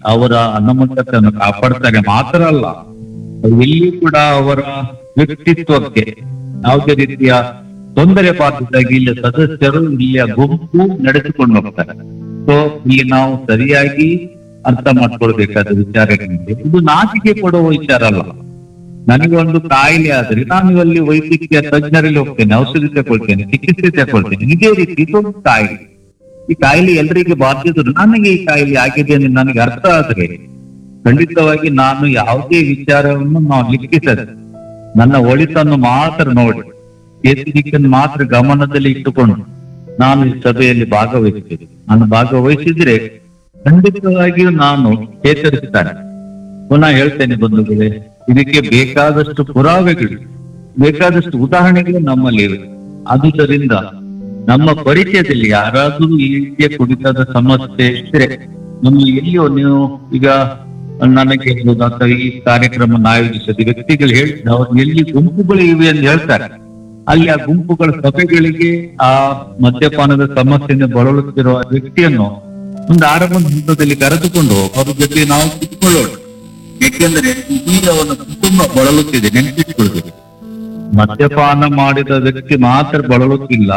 ಅವರ ಅನ್ನಮಟ್ಟತೆಯನ್ನು ಕಾಪಾಡ್ತಾರೆ ಮಾತ್ರ ಅಲ್ಲ ಎಲ್ಲಿ ಕೂಡ ಅವರ ವ್ಯಕ್ತಿತ್ವಕ್ಕೆ ಯಾವುದೇ ರೀತಿಯ ತೊಂದರೆ ಬಾರದಾಗಿ ಇಲ್ಲಿ ಸದಸ್ಯರು ಇಲ್ಲಿಯ ಗುಂಪು ನಡೆಸಿಕೊಂಡು ಹೋಗ್ತಾರೆ ಸೊ ಇಲ್ಲಿ ನಾವು ಸರಿಯಾಗಿ ಅರ್ಥ ಮಾಡ್ಕೊಳ್ಬೇಕಾದ ವಿಚಾರಗಳಿದೆ ಇದು ನಾಚಿಕೆ ಕೊಡುವ ವಿಚಾರ ಅಲ್ಲ ನನಗೆ ಒಂದು ಕಾಯಿಲೆ ಆದ್ರೆ ನಾನು ಅಲ್ಲಿ ವೈದ್ಯಕೀಯ ತಜ್ಞರಲ್ಲಿ ಹೋಗ್ತೇನೆ ಔಷಧಿ ತಗೊಳ್ತೇನೆ ಚಿಕಿತ್ಸೆ ತಗೊಳ್ತೇನೆ ಇದೇ ರೀತಿ ಇದೊಂದು ಕಾಯಿಲೆ ಈ ಕಾಯಿಲೆ ಎಲ್ಲರಿಗೆ ಬಾಧಿಸಿದ್ರು ನನಗೆ ಈ ಕಾಯಿಲೆ ಆಗಿದೆ ಎಂದು ನನಗೆ ಅರ್ಥ ಆದ್ರೆ ಖಂಡಿತವಾಗಿ ನಾನು ಯಾವುದೇ ವಿಚಾರವನ್ನು ನಾವು ಲಿಖಿಸದೆ ನನ್ನ ಒಳಿತನ್ನು ಮಾತ್ರ ನೋಡಿ ಕೇಸಿಕೆಯನ್ನು ಮಾತ್ರ ಗಮನದಲ್ಲಿ ಇಟ್ಟುಕೊಂಡು ನಾನು ಈ ಸಭೆಯಲ್ಲಿ ಭಾಗವಹಿಸ್ತೇನೆ ನಾನು ಭಾಗವಹಿಸಿದ್ರೆ ಖಂಡಿತವಾಗಿಯೂ ನಾನು ಚೇತರಿಸ್ತಾನೆ ಪುನಃ ಹೇಳ್ತೇನೆ ಬಂಧುಗಳೇ ಇದಕ್ಕೆ ಬೇಕಾದಷ್ಟು ಪುರಾವೆಗಳು ಬೇಕಾದಷ್ಟು ಉದಾಹರಣೆಗಳು ನಮ್ಮಲ್ಲಿ ಇವೆ ಆದುದರಿಂದ ನಮ್ಮ ಪರಿಚಯದಲ್ಲಿ ಯಾರಾದ್ರೂ ಈ ರೀತಿಯ ಕುಡಿತದ ಸಮಸ್ಯೆ ಇದ್ರೆ ನಮ್ಮ ಎಲ್ಲಿಯೋ ನೀವು ಈಗ ನನಗೆ ಹೇಳ್ಬೋದು ಅಥವಾ ಈ ಕಾರ್ಯಕ್ರಮ ಆಯೋಜಿಸಿದ ವ್ಯಕ್ತಿಗಳು ಹೇಳ್ತಾರೆ ಅವ್ರು ಎಲ್ಲಿ ಗುಂಪುಗಳು ಇವೆ ಅಂತ ಹೇಳ್ತಾರೆ ಅಲ್ಲಿ ಆ ಗುಂಪುಗಳ ಸಭೆಗಳಿಗೆ ಆ ಮದ್ಯಪಾನದ ಸಮಸ್ಯೆಯಿಂದ ಬಳಲುತ್ತಿರುವ ವ್ಯಕ್ತಿಯನ್ನು ಒಂದು ಆರಂಭದ ಹಂತದಲ್ಲಿ ಕರೆದುಕೊಂಡು ಅವ್ರ ಜೊತೆ ನಾವು ಕುತ್ಕೊಳ್ಳೋಣ ಏಕೆಂದ್ರೆ ಈಗ ಅವನ ಕುಟುಂಬ ಬಳಲುತ್ತಿದೆ ನೆನಪಿಟ್ಕೊಳ್ಬೇಕು ಮದ್ಯಪಾನ ಮಾಡಿದ ವ್ಯಕ್ತಿ ಮಾತ್ರ ಬಳಲುತ್ತಿಲ್ಲ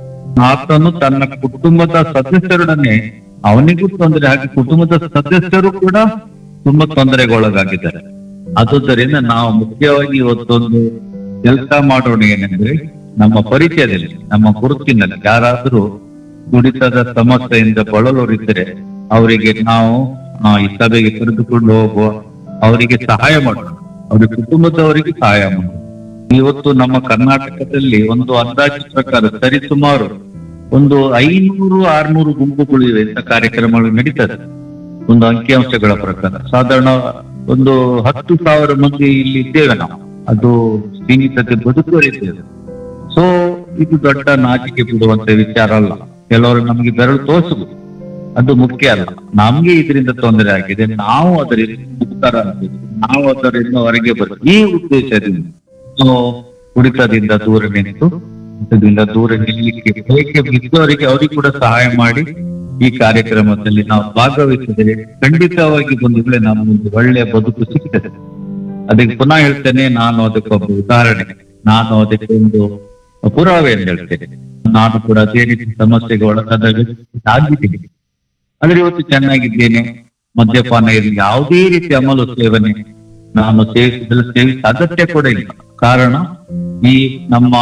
ಆತನು ತನ್ನ ಕುಟುಂಬದ ಸದಸ್ಯರೊಡನೆ ಅವನಿಗೂ ತೊಂದರೆ ಹಾಗೆ ಕುಟುಂಬದ ಸದಸ್ಯರು ಕೂಡ ತುಂಬಾ ತೊಂದರೆಗೊಳಗಾಗಿದ್ದಾರೆ ಆದುದರಿಂದ ನಾವು ಮುಖ್ಯವಾಗಿ ಇವತ್ತೊಂದು ಕೆಲಸ ಮಾಡೋಣ ಏನೆಂದ್ರೆ ನಮ್ಮ ಪರಿಚಯದಲ್ಲಿ ನಮ್ಮ ಗುರುತಿನಲ್ಲಿ ಯಾರಾದ್ರೂ ಕುಡಿತದ ಸಮಸ್ಯೆಯಿಂದ ಬಳಲೋರಿದ್ದರೆ ಅವರಿಗೆ ನಾವು ಆ, ಈ ಸಭೆಗೆ ಕರೆದುಕೊಂಡು ಹೋಗುವ ಅವರಿಗೆ ಸಹಾಯ ಮಾಡೋಣ ಅವರ ಕುಟುಂಬದವರಿಗೆ ಸಹಾಯ ಮಾಡೋಣ ಇವತ್ತು ನಮ್ಮ ಕರ್ನಾಟಕದಲ್ಲಿ ಒಂದು ಅಂದಾಜು ಪ್ರಕಾರ ಸರಿಸುಮಾರು ಒಂದು ಐನೂರು ಆರ್ನೂರು ಗುಂಪುಗಳು ಇವೆ ಇಂಥ ಕಾರ್ಯಕ್ರಮಗಳು ನಡೀತದೆ ಒಂದು ಅಂಕಿಅಂಶಗಳ ಪ್ರಕಾರ ಸಾಧಾರಣ ಒಂದು ಹತ್ತು ಸಾವಿರ ಮಂದಿ ಇಲ್ಲಿ ಇದ್ದೇವೆ ನಾವು ಅದು ಸೀಮಿತತೆ ಬದುಕುವರಿದ್ದೇವೆ ಸೊ ಇದು ದೊಡ್ಡ ನಾಚಿಕೆ ಬಿಡುವಂತ ವಿಚಾರ ಅಲ್ಲ ಕೆಲವರು ನಮಗೆ ಬೆರಳು ತೋರಿಸಬಹುದು ಅದು ಮುಖ್ಯ ಅಲ್ಲ ನಮ್ಗೆ ಇದರಿಂದ ತೊಂದರೆ ಆಗಿದೆ ನಾವು ಅದರಿಂದ ಮುಕ್ತರಾಗಬೇಕು ನಾವು ಅದರಿಂದ ಹೊರಗೆ ಬರಬೇಕು ಈ ಉದ್ದೇಶದಿಂದ ನಾವು ಕುಡಿತದಿಂದ ದೂರ ನಿಂತು ಕುಡಿತದಿಂದ ದೂರ ನಿಲ್ಲಲಿಕ್ಕೆ ಬೇಕೆ ಬಿದ್ದವರಿಗೆ ಅವರಿಗೆ ಕೂಡ ಸಹಾಯ ಮಾಡಿ ಈ ಕಾರ್ಯಕ್ರಮದಲ್ಲಿ ನಾವು ಭಾಗವಹಿಸಿದರೆ ಖಂಡಿತವಾಗಿ ಬಂಧುಗಳೇ ನಮಗೊಂದು ಒಳ್ಳೆಯ ಬದುಕು ಸಿಗ್ತದೆ ಅದಕ್ಕೆ ಪುನಃ ಹೇಳ್ತೇನೆ ನಾನು ಅದಕ್ಕೊಬ್ಬ ಉದಾಹರಣೆ ನಾನು ಅದಕ್ಕೆ ಒಂದು ಪುರಾವೆ ಅಂತ ಹೇಳ್ತೇನೆ ನಾನು ಕೂಡ ಅದೇ ರೀತಿ ಸಮಸ್ಯೆಗೆ ಒಳಗಾದ ವ್ಯಕ್ತಿ ಆಗಿದ್ದೀನಿ ಆದ್ರೆ ಇವತ್ತು ಚೆನ್ನಾಗಿದ್ದೇನೆ ಮದ್ಯಪಾನ ಇರಲಿ ಯಾವುದೇ ರೀತಿ ಅಮಲು ಸೇವನೆ ನಾನು ಸೇವಿಸಿದ್ರೆ ಸೇವಿಸ ಅಗತ್ಯ ಕೂಡ ಇಲ್ಲ ಕಾರಣ ಈ ನಮ್ಮ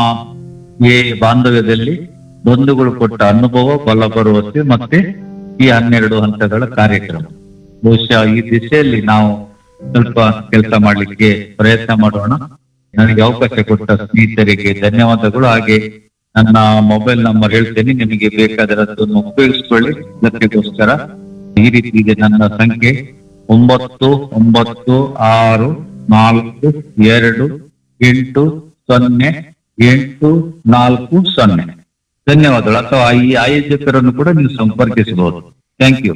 ಈ ಬಾಂಧವ್ಯದಲ್ಲಿ ಬಂಧುಗಳು ಕೊಟ್ಟ ಅನುಭವ ಬಲ ಭರವಸೆ ಮತ್ತೆ ಈ ಹನ್ನೆರಡು ಹಂತಗಳ ಕಾರ್ಯಕ್ರಮ ಬಹುಶಃ ಈ ದಿಶೆಯಲ್ಲಿ ನಾವು ಸ್ವಲ್ಪ ಕೆಲಸ ಮಾಡ್ಲಿಕ್ಕೆ ಪ್ರಯತ್ನ ಮಾಡೋಣ ನನಗೆ ಅವಕಾಶ ಕೊಟ್ಟ ಸ್ನೇಹಿತರಿಗೆ ಧನ್ಯವಾದಗಳು ಹಾಗೆ ನನ್ನ ಮೊಬೈಲ್ ನಂಬರ್ ಹೇಳ್ತೇನೆ ನಿಮಗೆ ಬೇಕಾದರದನ್ನು ಉಪಯೋಗಿಸ್ಕೊಳ್ಳಿ ಅದಕ್ಕೋಸ್ಕರ ಈ ರೀತಿ ಇದೆ ನನ್ನ ಸಂಖ್ಯೆ ಒಂಬತ್ತು ಒಂಬತ್ತು ಆರು ನಾಲ್ಕು ಎರಡು ಎಂಟು ಸೊನ್ನೆ ಎಂಟು ನಾಲ್ಕು ಸೊನ್ನೆ ಧನ್ಯವಾದಗಳು ಅಥವಾ ಈ ಆಯೋಜಕರನ್ನು ಕೂಡ ನೀವು ಸಂಪರ್ಕಿಸಬಹುದು ಥ್ಯಾಂಕ್ ಯು